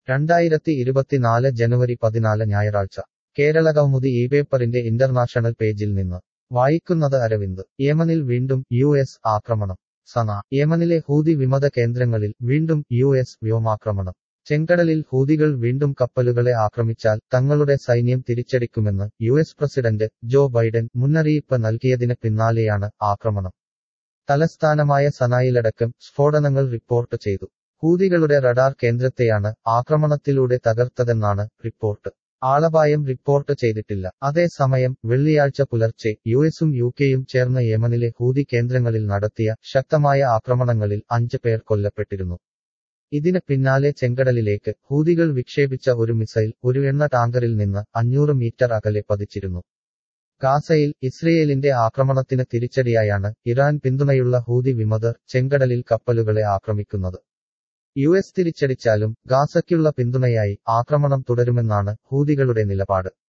രണ്ടായിരത്തി ഇരുപത്തിനാല് ജനുവരി പതിനാല് ഞായറാഴ്ച കേരളകൗമുദി ഈ പേപ്പറിന്റെ ഇന്റർനാഷണൽ പേജിൽ നിന്ന് വായിക്കുന്നത് അരവിന്ദ് യമനിൽ വീണ്ടും യു എസ് ആക്രമണം സന യമനിലെ ഹൂതി വിമത കേന്ദ്രങ്ങളിൽ വീണ്ടും യു എസ് വ്യോമാക്രമണം ചെങ്കടലിൽ ഹൂതികൾ വീണ്ടും കപ്പലുകളെ ആക്രമിച്ചാൽ തങ്ങളുടെ സൈന്യം തിരിച്ചടിക്കുമെന്ന് U S president Joe Biden മുന്നറിയിപ്പ് നൽകിയതിന് പിന്നാലെയാണ് ആക്രമണം തലസ്ഥാനമായ സനായിലടക്കം സ്ഫോടനങ്ങൾ റിപ്പോർട്ട് ചെയ്തു ഹൂതികളുടെ റഡാർ കേന്ദ്രത്തെയാണ് ആക്രമണത്തിലൂടെ തകർത്തതെന്നാണ് റിപ്പോർട്ട് ആളപായം റിപ്പോർട്ട് ചെയ്തിട്ടില്ല അതേസമയം വെള്ളിയാഴ്ച പുലർച്ചെ യുഎസും യുകെയും ചേർന്ന് യമനിലെ ഹൂതി കേന്ദ്രങ്ങളിൽ നടത്തിയ ശക്തമായ ആക്രമണങ്ങളിൽ അഞ്ച് പേർ കൊല്ലപ്പെട്ടിരുന്നു ഇതിന് പിന്നാലെ ചെങ്കടലിലേക്ക് ഹൂതികൾ വിക്ഷേപിച്ച ഒരു മിസൈൽ ഒരു എണ്ണ ടാങ്കറിൽ നിന്ന് അഞ്ഞൂറ് മീറ്റർ അകലെ പതിച്ചിരുന്നു ഗാസയിൽ ഇസ്രയേലിന്റെ ആക്രമണത്തിന് തിരിച്ചടിയായാണ് ഇറാൻ പിന്തുണയുള്ള ഹൂതി വിമതർ ചെങ്കടലിൽ കപ്പലുകളെ ആക്രമിക്കുന്നത് യു എസ് തിരിച്ചടിച്ചാലും ഗാസയ്ക്കുള്ള പിന്തുണയായി ആക്രമണം തുടരുമെന്നാണ് ഹൂതികളുടെ നിലപാട്